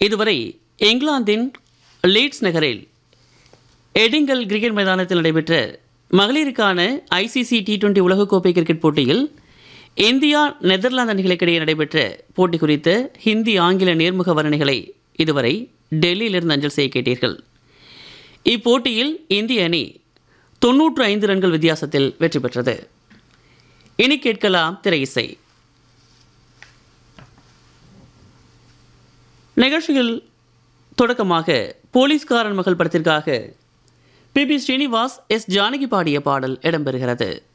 இதுவரை இங்கிலாந்தின் லீட்ஸ் நகரில் எடிங்கல் கிரிக்கெட் மைதானத்தில் நடைபெற்ற மகளிருக்கான ஐசிசி டி டுவெண்டி உலகக்கோப்பை கிரிக்கெட் போட்டியில் இந்தியா நெதர்லாந்து அணிகளுக்கிடையே நடைபெற்ற போட்டி குறித்த ஹிந்தி ஆங்கில நேர்முக வர்ணனைகளை இதுவரை டெல்லியிலிருந்து அஞ்சல் செய்ய கேட்டீர்கள் இப்போட்டியில் இந்திய அணி தொன்னூற்று ஐந்து ரன்கள் வித்தியாசத்தில் வெற்றி பெற்றது இனி கேட்கலாம் திரை இசை நிகழ்ச்சியில் தொடக்கமாக போலீஸ்காரன் மகள் படத்திற்காக P B Srinivas S Janaki பாடிய பாடல் இடம்பெறுகிறது